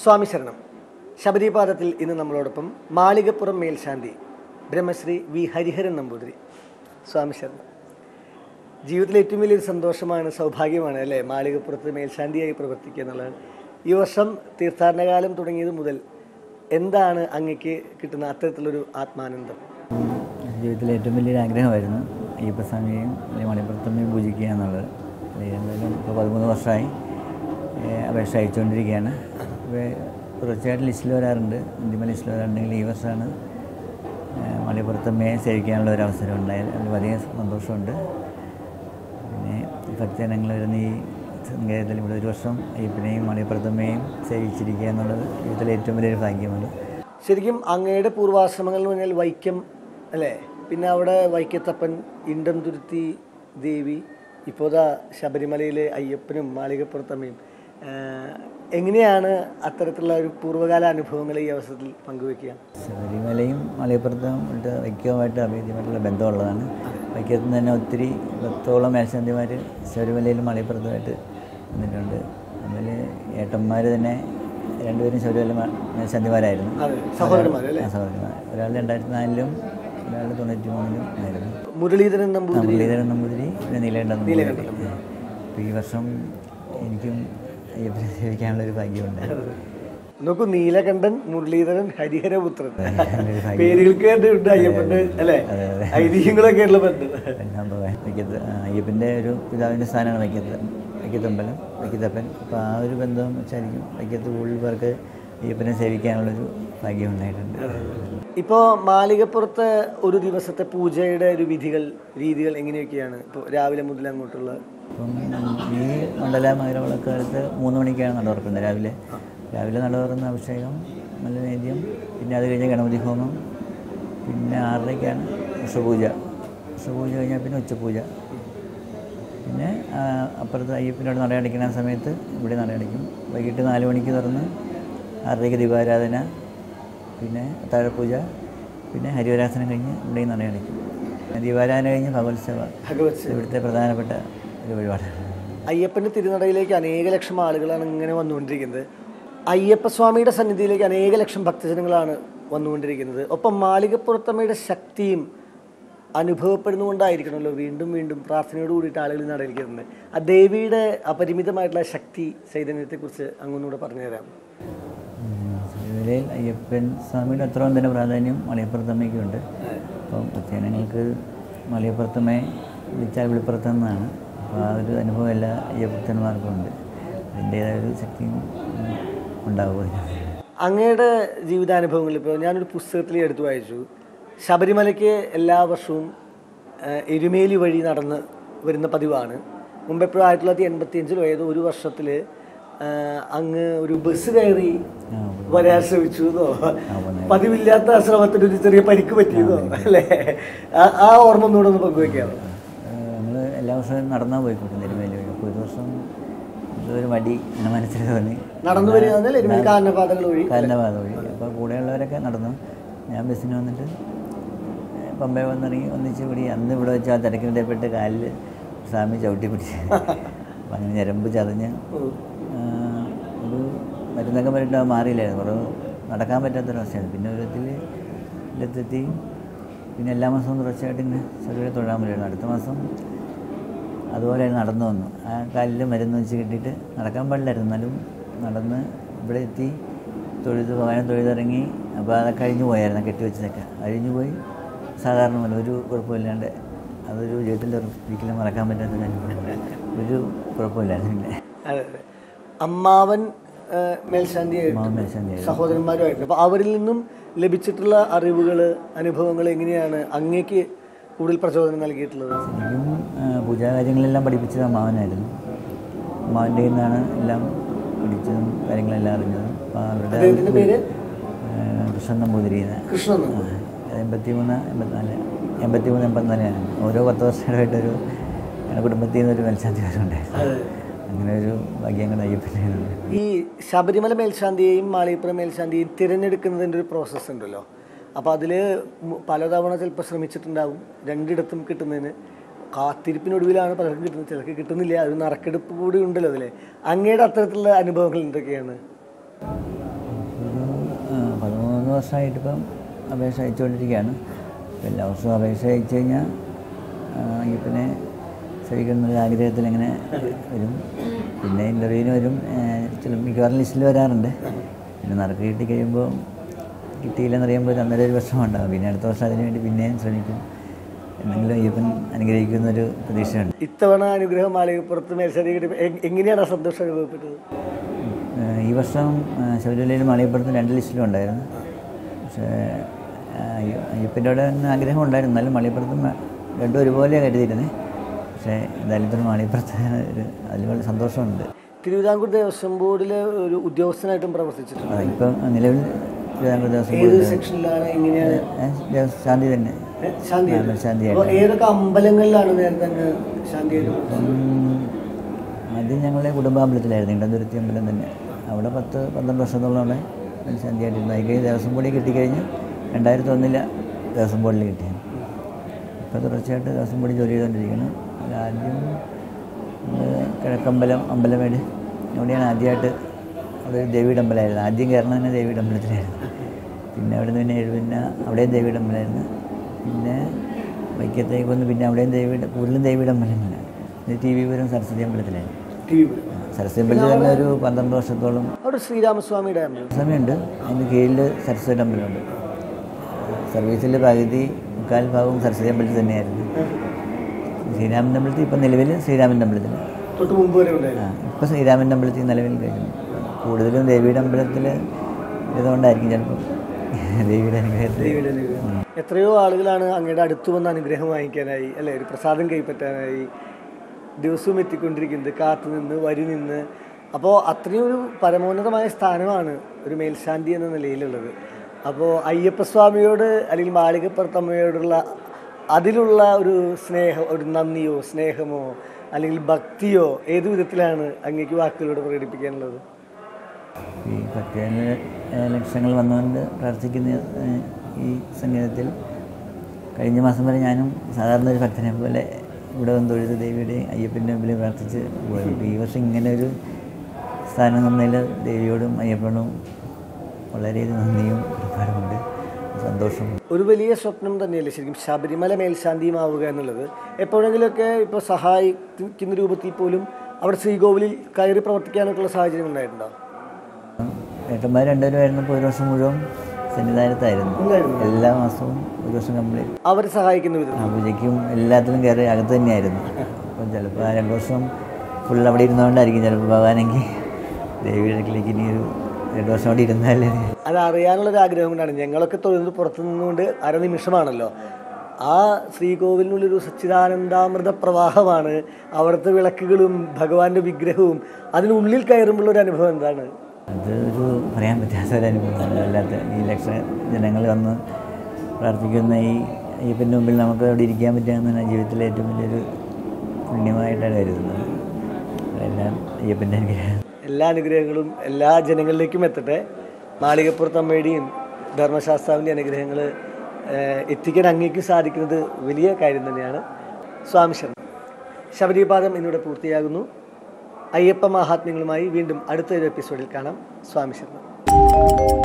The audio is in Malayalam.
സ്വാമി ശരണം ശബരിപാദത്തിൽ ഇന്ന് നമ്മളോടൊപ്പം മാളികപ്പുറം മേൽശാന്തി ബ്രഹ്മശ്രീ വി ഹരിഹരൻ നമ്പൂതിരി സ്വാമി ശരണം ജീവിതത്തിലെ ഏറ്റവും വലിയൊരു സന്തോഷമാണ് സൗഭാഗ്യമാണ് അല്ലേ മാളികപ്പുറത്ത് മേൽശാന്തിയായി പ്രവർത്തിക്കുക എന്നുള്ളത് ഈ വർഷം തീർത്ഥാടനകാലം തുടങ്ങിയത് മുതൽ എന്താണ് അങ്ങക്ക് കിട്ടുന്ന അത്തരത്തിലൊരു ആത്മാനന്ദം ജീവിതത്തിലെ ഏറ്റവും വലിയൊരു ആഗ്രഹമായിരുന്നു അയ്യപ്പസ്വാമിയെയും അല്ലെങ്കിൽ മണിപ്പുറത്തമ്മയും പൂജിക്കുക എന്നുള്ളത് അത് എന്തായാലും ഇപ്പോൾ പതിമൂന്ന് വർഷമായി ഏഹ് അപേക്ഷ അയച്ചുകൊണ്ടിരിക്കുകയാണ് അപ്പോൾ തുടർച്ചയായിട്ട് ലിസ്റ്റിൽ വരാറുണ്ട് അന്തിമ ലിസ്റ്റിൽ വരാറുണ്ടെങ്കിൽ ഈ വർഷമാണ് ഏഹ് മണിപ്പുറത്തമ്മയെ സേവിക്കാനുള്ള ഒരു അവസരം ഉണ്ടായാൽ അതിൽ വലിയ സന്തോഷമുണ്ട് പിന്നെ ഭക്തജനങ്ങൾ വരുന്ന ഈ സങ്കേതത്തിൽ ഇവിടെ ഒരു വർഷം അയ്യപ്പനെയും മണിപ്പുറത്തമ്മയെയും സേവിച്ചിരിക്കുക എന്നുള്ളത് ജീവിതത്തിലെ ഏറ്റവും വലിയൊരു ഭാഗ്യമാണ് ശരിക്കും അങ്ങയുടെ പൂർവാശ്രമങ്ങൾ എന്ന് പറഞ്ഞാൽ വൈക്കം അല്ലേ പിന്നെ അവിടെ വൈക്കത്തപ്പൻ ഇണ്ടം തുരുത്തി ദേവി ഇപ്പോൾ ദാ ശബരിമലയിലെ അയ്യപ്പനും മാളികപ്പുറത്തമ്മയും ആഹ് എങ്ങനെയാണ് അത്തരത്തിലുള്ള ഒരു പൂർവ്വകാല അനുഭവങ്ങൾ ഈ അവസരത്തിൽ പങ്കുവെക്കുക ശബരിമലയും മലയപ്പുറത്തും ഇട്ട് വൈക്കവുമായിട്ട് അഭേദ്യമായിട്ടുള്ള ബന്ധമുള്ളതാണ് വൈക്കത്ത് നിന്ന് തന്നെ ഒത്തിരി പത്തോളം മേൽശാന്തിമാർ ശബരിമലയിലും മലയപ്പുറത്തുമായിട്ട് വന്നിട്ടുണ്ട് അതിൽ ഏട്ടന്മാർ തന്നെ രണ്ടുപേരും ശബരിമല മ- മേൽശാന്തിമാരായിരുന്നു അതെ സഹോദരന്മാർ അല്ലേ ആ സഹോദരന്മാർ ഒരാൾ രണ്ടായിരത്തി നാലിലും ഒരാൾ തൊണ്ണൂറ്റി മൂന്നിലും ആയിരുന്നു മുരളീധരൻ നമ്പൂതിരി മുരളീധരൻ നമ്പൂതിരി പിന്നെ നീലകണ്ഠൻ നമ്പൂതിരി അപ്പോൾ ഈ വർഷം എനിക്കും അയ്യപ്പനെ സേവിക്കാനുള്ളൊരു ഭാഗ്യമുണ്ടായിരുന്നു നോക്കൂ നീലകണ്ഠൻ മുരളീധരൻ ഹരിഹരപുത്രൻ ഒരു ഭാഗ്യം. പേരുകൾക്ക് ഉണ്ട് അയ്യപ്പന്റെ അല്ലേ അതെ, അതെ. ഐതിഹ്യങ്ങളൊക്കെ ഉള്ള ബന്ധം രണ്ടാം ഭവൻ വൈക്കത്ത് ആ, അയ്യപ്പൻ്റെ ഒരു പിതാവിൻ്റെ സ്ഥാനമാണ് വൈക്കത്ത് വൈക്കത്തമ്പലം വൈക്കത്തപ്പൻ അപ്പോൾ ആ ഒരു ബന്ധം വെച്ചായിരിക്കും വൈക്കത്ത് കൂടുതൽ പേർക്ക് അയ്യപ്പനെ സേവിക്കാനുള്ളൊരു ഭാഗ്യം ഉണ്ടായിട്ടുണ്ട് ഇപ്പോൾ മാളികപ്പുറത്തെ ഒരു ദിവസത്തെ പൂജയുടെ ഒരു വിധികൾ രീതികൾ എങ്ങനെയൊക്കെയാണ് ഇപ്പോൾ രാവിലെ മുതൽ അങ്ങോട്ടുള്ള അപ്പം ഈ മണ്ഡല മകരവിളക്കാലത്ത് മൂന്ന് മണിക്കാണ് നട തുറക്കുന്നത് രാവിലെ രാവിലെ നട തുറന്ന അഭിഷേകം നല്ല നേദ്യം പിന്നെ അത് കഴിഞ്ഞ് ഗണപതി ഹോമം പിന്നെ ആറരയ്ക്കാണ് ഉഷപൂജ ഉഷപൂജ കഴിഞ്ഞാൽ പിന്നെ ഉച്ചപൂജ പിന്നെ ആ, അപ്പുറത്ത് അയ്യപ്പനോട് നടയടിക്കുന്ന സമയത്ത് ഇവിടെ നടയടിക്കും വൈകിട്ട് നാല് മണിക്ക് തുറന്ന് ആറരയ്ക്ക് ദീപാരാധന പിന്നെ താഴപ്പൂജ പിന്നെ ഹരിവരാസനം കഴിഞ്ഞ് ഇവിടെയും നടയടിക്കും ദീപാരാധന കഴിഞ്ഞ് ഭഗവത്സവ ഭഗവത് സേവ. ഇവിടുത്തെ പ്രധാനപ്പെട്ട ഒരു വഴിപാടാണ് അയ്യപ്പൻ്റെ തിരുനടയിലേക്ക് അനേക ലക്ഷം ആളുകളാണ് ഇങ്ങനെ വന്നുകൊണ്ടിരിക്കുന്നത് അയ്യപ്പസ്വാമിയുടെ സന്നിധിയിലേക്ക് അനേക ലക്ഷം ഭക്തജനങ്ങളാണ് വന്നുകൊണ്ടിരിക്കുന്നത് ഒപ്പം മാളികപ്പുറത്തമ്മയുടെ ശക്തിയും അനുഭവപ്പെടുന്നുകൊണ്ടായിരിക്കണമല്ലോ വീണ്ടും വീണ്ടും പ്രാർത്ഥനയോട് കൂടിയിട്ട് ആളുകൾ നടയിരിക്കുന്നത് ആ ദേവിയുടെ അപരിമിതമായിട്ടുള്ള ശക്തി ചൈതന്യത്തെക്കുറിച്ച് അങ്ങൊന്നുകൂടെ പറഞ്ഞുതരാം ശബരിമലയിൽ അയ്യപ്പൻ സ്വാമിയുടെ അത്രയും തന്നെ പ്രാധാന്യം മലയപ്പുറത്തമ്മയ്ക്കുണ്ട് അപ്പം ഭക്തജനങ്ങൾക്ക് മലയപ്പുറത്തമ്മയെ വിളിച്ചാൽ വിളിപ്പുറത്തെന്നാണ് അപ്പോൾ ആ ഒരു അനുഭവം എല്ലാ അയ്യപ്പക്തന്മാർക്കും ഉണ്ട് അതിൻ്റേതായ ഒരു ശക്തിയും ഉം, ഉണ്ടാവും അങ്ങയുടെ ജീവിതാനുഭവങ്ങൾ ഇപ്പോൾ ഞാനൊരു പുസ്തകത്തിൽ എടുത്തു വായിച്ചു ശബരിമലയ്ക്ക് എല്ലാ വർഷവും ആ, എരുമേലി വഴി നടന്ന് വരുന്ന പതിവാണ് മുമ്പ് എപ്പോഴും ആയിരത്തി തൊള്ളായിരത്തി എൺപത്തി അഞ്ചിലോ ഏതോ ഒരു വർഷത്തിൽ അങ്ങ് ഒരു ബസ് കയറി ആ, വരാൻ ശ്രമിച്ചു എന്നോ വന്നു. പതിവില്ലാത്ത ആ ശ്രമത്തിന് ഒരു ചെറിയ പരിക്ക് പറ്റിയെന്നോ അല്ലേ ആ- ആ ഓർമ്മ ഒന്നുകൂടെ ഒന്ന് പങ്കുവയ്ക്കാമോ ഞങ്ങൾ എല്ലാ വർഷവും നടന്നാൽ പോയിക്കൊണ്ടിരുന്നു എരുമേലി വഴി അപ്പോൾ ഒരു വർഷം ഇതൊരു മടി എൻ്റെ മനസ്സിൽ തോന്നി നടന്നു വരിക എന്നാൽ എരുമേലി കാനപാതകൾ വഴി കാലിനപാത വഴി അപ്പോൾ കൂടെയുള്ളവരൊക്കെ നടന്നു ഞാൻ ബസ്സിന് വന്നിട്ട് ഏഹ് പമ്പയെ വന്നിറങ്ങി ഒന്നിച്ച് കൂടി അന്ന് ഇവിടെ വെച്ച് ആ തിരക്കിനിടയിൽപ്പെട്ട് കാലിൽ സ്വാമി ചവിട്ടി പിടിച്ച് അപ്പം അങ്ങനെ ഞരമ്പ് ചതഞ്ഞ് ഉം. ആഹ് ഒരു മരുന്നൊക്കെ പറഞ്ഞിട്ട് അത് മാറിയില്ലായിരുന്നു കുറേ നടക്കാൻ പറ്റാത്തൊരവസ്ഥയായിരുന്നു പിന്നെ ഒരു വിധത്തിൽ ഇല്ലെത്തെത്തി പിന്നെ എല്ലാ മാസവും തുടർച്ചയായിട്ട് ഇങ്ങനെ ചെറിയ തൊഴാൻ പറ്റുമായിരുന്നു അടുത്ത മാസം അതുപോലെ നടന്നു വന്നു ആ കാലിൽ മരുന്ന് വെച്ച് കിട്ടിയിട്ട് നടക്കാൻ പാടില്ലായിരുന്നു എന്നാലും നടന്ന് ഇവിടെ എത്തി തൊഴുത് ഭഗവാനെ തൊഴുതിറങ്ങി അപ്പോൾ അതൊക്കെ കഴിഞ്ഞു പോയായിരുന്നു കെട്ടിവെച്ചതൊക്കെ കഴിഞ്ഞു പോയി സാധാരണ പോലെ ഒരു കുഴപ്പമില്ലാണ്ട് അതൊരു ജീവിതത്തിൽ ഒരിക്കലും മറക്കാൻ പറ്റാത്ത ഒരു അനുഭവം ഒരു കുഴപ്പമില്ലായിരുന്നു പിന്നെ അതെ അതെ അമ്മാവൻ ആ, മേൽശാന്തിയായിട്ട് മാമൻ മേൽശാന്തിയായിരുന്നു. സഹോദരന്മാരുമായിട്ട് അപ്പോൾ അവരിൽ നിന്നും ലഭിച്ചിട്ടുള്ള അറിവുകൾ അനുഭവങ്ങൾ എങ്ങനെയാണ് അങ്ങേക്ക് കൂടുതൽ പ്രചോദനം നൽകിയിട്ടുള്ളത് ശരിക്കും ആ, പൂജാകാര്യങ്ങളെല്ലാം പഠിപ്പിച്ചത് അമ്മാവനായിരുന്നു അമ്മാവൻ്റെ നിന്നാണ് എല്ലാം പഠിച്ചതും കാര്യങ്ങളെല്ലാം അറിഞ്ഞതും അപ്പോൾ അവരുടെ അദ്ദേഹത്തിന്റെ പേര് ആ, കൃഷ്ണൻ നമ്പൂതിരിന്ന് കൃഷ്ണൻ എൺപത്തി മൂന്ന് എൺപത്തിനാല് എൺപത്തി മൂന്ന് എൺപത്തിനാലാണ് ഓരോ പത്ത് വർഷമായിട്ടൊരു ഞങ്ങളുടെ കുടുംബത്തിൽ നിന്നൊരു മത്സ്യാന്തികാരുണ്ടായിരുന്നു അതെ. അങ്ങനെ ഒരു ഭാഗ്യങ്ങൾ അയ്യപ്പനായിരുന്നു ഈ ശബരിമല മേൽശാന്തിയെയും മാളികപ്പുറം മേൽശാന്തിയെയും തിരഞ്ഞെടുക്കുന്നതിൻ്റെ ഒരു പ്രോസസ്സ് ഉണ്ടല്ലോ അപ്പോൾ അതിൽ പലതവണ ചിലപ്പോൾ ശ്രമിച്ചിട്ടുണ്ടാവും രണ്ടിടത്തും കിട്ടുന്നതിന് കാത്തിരിപ്പിനൊടുവിലാണ് പലർക്കും കിട്ടുന്നത് ചിലർക്ക് കിട്ടുന്നില്ല ഒരു നറുക്കെടുപ്പ് കൂടി ഉണ്ടല്ലോ അതിൽ അങ്ങയുടെ അത്തരത്തിലുള്ള അനുഭവങ്ങൾ എന്തൊക്കെയാണ് വർഷമായിട്ട് ഇപ്പം അപേക്ഷ അയച്ചുകൊണ്ടിരിക്കുകയാണ് അപ്പോൾ എല്ലാ വർഷവും അപേക്ഷ അയച്ചു കഴിഞ്ഞാൽ അയ്യപ്പനെ സഹിക്കുന്ന ഒരു ആഗ്രഹത്തിൽ അങ്ങനെ വരും പിന്നെ ഇൻ്റർവ്യൂവിന് വരും ഏഹ് ചില മിക്കവാറും ലിസ്റ്റിൽ വരാറുണ്ട് പിന്നെ നറുക്ക് കിട്ടി കഴിയുമ്പോൾ കിട്ടിയില്ലെന്ന് അറിയുമ്പോൾ ഒരു അന്നേരം ഒരു വിഷമമുണ്ടാകും പിന്നെ അടുത്ത വർഷം അതിന് വേണ്ടി പിന്നെയും ശ്രമിക്കും എന്തെങ്കിലും അയ്യപ്പൻ അനുഗ്രഹിക്കുന്നൊരു പ്രതീക്ഷയുണ്ട് ഇത്തവണ അനുഗ്രഹം മാളികപ്പുറത്ത് മേൽശാന്തി കിട്ടിയപ്പോൾ എ- എങ്ങനെയാണ് ആ സന്തോഷം അനുഭവപ്പെട്ടത് ഏഹ് ഈ വർഷം ഏഹ് ശബരിമലയിലും മാളികപ്പുറത്തും രണ്ട് ലിസ്റ്റിലും ഉണ്ടായിരുന്നു പക്ഷേ ഏഹ് അയ്യ- അയ്യപ്പൻ്റെ അവിടെ നിന്ന് ആഗ്രഹം ഉണ്ടായിരുന്നു എന്നാലും മാളികപ്പുറത്തും രണ്ടും ഒരുപോലെ കരുതിയിരുന്നേ പക്ഷേ എന്തായാലും ഇത്ര മാളികപ്പുറത്ത് ഒരു അതിൽ വളരെ സന്തോഷമുണ്ട് തിരുവിതാംകൂർ ദേവസ്വം ബോർഡിലെ ഒരു ഉദ്യോഗസ്ഥനായിട്ടും പ്രവർത്തിച്ചിട്ടുണ്ട് ആ, ഇപ്പം നിലവിൽ തിരുവിതാംകൂർ ദേവസ്വം ഏത് ബോർഡിൽ സെക്ഷനിലാണ് എങ്ങനെയാണ് ഏഹ് ദേവ- ശാന്തി തന്നെ ഏ, ശാന്തി ആ, ശാന്തിയായിട്ട്. അപ്പോൾ ഏതൊക്കെ അമ്പലങ്ങളിലാണ് നേരത്തെ അങ്ങ് ശാന്തിയായിട്ട് ഉം, ആദ്യം ഞങ്ങളുടെ കുടുംബാമ്പലത്തിലായിരുന്നു ഇണ്ടന്തുരുത്തി അമ്പലം തന്നെ അവിടെ പത്ത് പന്ത്രണ്ട് വർഷത്തോളം അവിടെ ശാന്തിയായിട്ടിരുന്നു അതിൽ ദേവസ്വം ബോർഡിൽ കിട്ടിക്കഴിഞ്ഞ് രണ്ടായിരത്തി ഒന്നില് ദേവസ്വം ബോർഡിൽ കിട്ടിയത് ഇപ്പോൾ തുടർച്ചയായിട്ട് ദേവസ്വം ബോർഡിൽ ജോലി ചെയ്തുകൊണ്ടിരിക്കുന്നു അതിൽ ആദ്യം നമ്മള് കിഴക്കമ്പലം അമ്പലമേട് അവിടെയാണ് ആദ്യമായിട്ട് അവിടെ ഒരു ദേവിയുടെ അമ്പലമായിരുന്നു ആദ്യം കയറുന്നത് തന്നെ ദേവിയുടെ അമ്പലത്തിലായിരുന്നു പിന്നെ അവിടെ നിന്ന് പിന്നെ എഴുപിന്ന അവിടെയും ദേവിയുടെ അമ്പലമായിരുന്നു പിന്നെ വൈക്കത്തേക്ക് വന്ന് പിന്നെ അവിടെയും ദേവിയുടെ കൂടുതലും ദേവിയുടെ അമ്പലം തന്നെ ഇത് ടി വി പുരം സരസ്വതി അമ്പലത്തിലായിരുന്നു ടി വി സരസ്വതി അമ്പലത്തിൽ തന്നെ ഒരു പന്ത്രണ്ട് വർഷത്തോളം അവിടെ ശ്രീരാമസ്വാമിയുടെ അമ്പലം സമയമുണ്ട് അതിൻ്റെ കീഴിൽ സരസ്വതി അമ്പലമുണ്ട് സർവീസിൽ പകുതി മുക്കാൽ ഭാഗവും സരസ്വതി അമ്പലത്തിൽ തന്നെയായിരുന്നു ശ്രീരാമൻ്റെ അമ്പലത്തിൽ ഇപ്പം നിലവിൽ ശ്രീരാമൻ്റെ അമ്പലത്തിൽ തൊട്ട് മുമ്പ് വരെ ഉണ്ടായിരുന്നു ആ ഇപ്പം ശ്രീരാമൻ്റെ അമ്പലത്തിൽ നിലവിൽ കഴിഞ്ഞു കൂടുതലും ദേവിയുടെ അമ്പലത്തിൽ ഇതുകൊണ്ടായിരിക്കും ചിലപ്പം ദേവിയുടെ അനുഗ്രഹത്തിൽ ദേവിയുടെ അനുഗ്രഹം. എത്രയോ ആളുകളാണ് അങ്ങയുടെ അടുത്ത് വന്ന് അനുഗ്രഹം വാങ്ങിക്കാനായി അല്ലെ ഒരു പ്രസാദം കൈപ്പറ്റാനായി ദിവസവും എത്തിക്കൊണ്ടിരിക്കുന്നത് കാത്തു നിന്ന് വരി നിന്ന് അപ്പോൾ അത്രയും ഒരു പരമോന്നതമായ സ്ഥാനമാണ് ഒരു മേൽശാന്തി എന്ന നിലയിലുള്ളത് അപ്പോൾ അയ്യപ്പസ്വാമിയോട് അല്ലെങ്കിൽ മാളികപ്പുറത്തമ്മയോടുള്ള അതിലുള്ള ഒരു സ്നേഹം ഒരു നന്ദിയോ സ്നേഹമോ അല്ലെങ്കിൽ ഭക്തിയോ ഏതു വിധത്തിലാണ് അങ്ങേക്ക് വാക്കുകളോട് പ്രകടിപ്പിക്കാനുള്ളത് ഈ ഭക്തജന ലക്ഷങ്ങൾ വന്നുകൊണ്ട് പ്രാർത്ഥിക്കുന്ന ഏഹ്, ഈ സംഗീതത്തിൽ കഴിഞ്ഞ മാസം വരെ ഞാനും സാധാരണ ഒരു ഭക്തനെ പോലെ ഇവിടെ വന്ന് തൊഴുത് ദേവിയുടെയും അയ്യപ്പൻ്റെ മുമ്പിൽ പ്രാർത്ഥിച്ച് പോയിരുന്നു ഈ വർഷം ഇങ്ങനെ ഒരു സ്ഥാനം തന്നതിൽ ദേവിയോടും അയ്യപ്പനോടും വളരെയധികം നന്ദിയും ഒരുപാടുമുണ്ട് സന്തോഷവും ഒരു വലിയ സ്വപ്നം തന്നെയല്ലേ ശരിക്കും ശബരിമല മേൽശാന്തിയുമാവുക എന്നുള്ളത് എപ്പോഴെങ്കിലുമൊക്കെ ഇപ്പോൾ സഹായിക്കുന്ന രൂപത്തിൽ പോലും അവിടെ ശ്രീകോവിലിൽ കയറി പ്രവർത്തിക്കാനൊക്കെയുള്ള സാഹചര്യം ഉണ്ടായിട്ടുണ്ടോ ഏട്ടന്മാർ രണ്ടുപേരും ആയിരുന്നപ്പോൾ ഒരു വർഷം മുഴുവൻ സന്നിധാനത്തായിരുന്നു ഉണ്ടായിരുന്നു. എല്ലാ മാസവും ഒരു വർഷം കംപ്ലീറ്റ് അവർ സഹായിക്കുന്ന വിധം ആ പൂജയ്ക്കും എല്ലാത്തിലും കയറി അകത്ത് തന്നെയായിരുന്നു അപ്പം ചിലപ്പോൾ ആ രണ്ട് വർഷം ഫുൾ അവിടെ ഇരുന്നുകൊണ്ടായിരിക്കും ചിലപ്പോൾ ഭഗവാനെങ്കിൽ ദേവിയുടെ അടുക്കിലേക്ക് ഇനി ഒരു രണ്ട് വർഷം അവിടെ ഇരുന്നാലേ അത് അറിയാനുള്ളൊരു ആഗ്രഹം കൊണ്ടാണ് ഞങ്ങളൊക്കെ തൊഴുന്നത് പുറത്തു നിന്നുകൊണ്ട് അരനിമിഷമാണല്ലോ ആ ശ്രീകോവിലിനുള്ളൊരു സച്ചിദാനന്ദാമൃത പ്രവാഹമാണ് അവിടുത്തെ വിളക്കുകളും ഭഗവാന്റെ വിഗ്രഹവും അതിനുള്ളിൽ കയറുമ്പോൾ ഒരു അനുഭവം എന്താണ് അത് ഒരു പറയാൻ പറ്റാത്ത ഒരു അനുഭവമാണ് അല്ലാത്ത ഈ ലക്ഷ ജനങ്ങൾ വന്ന് പ്രാർത്ഥിക്കുന്ന ഈ അയ്യപ്പൻ്റെ മുമ്പിൽ നമുക്ക് അവിടെ ഇരിക്കാൻ പറ്റുക എന്നാണ് ജീവിതത്തിലെ ഏറ്റവും വലിയൊരു പുണ്യമായിട്ടാണ് കരുതുന്നത് അതെല്ലാം അയ്യപ്പൻ്റെ അനുഗ്രഹം എല്ലാ അനുഗ്രഹങ്ങളും എല്ലാ ജനങ്ങളിലേക്കും എത്തട്ടെ മാളികപ്പുറത്തമ്മയുടെയും ധർമ്മശാസ്താവിൻ്റെ അനുഗ്രഹങ്ങൾ എത്തിക്കാൻ അങ്ങേക്ക് സാധിക്കുന്നത് വലിയ കാര്യം തന്നെയാണ് സ്വാമി ശരണം ശബരിപാദം ഇന്നിവിടെ പൂർത്തിയാകുന്നു അയ്യപ്പ മഹാത്മ്യങ്ങളുമായി വീണ്ടും അടുത്തൊരു എപ്പിസോഡിൽ കാണാം സ്വാമി ശരണം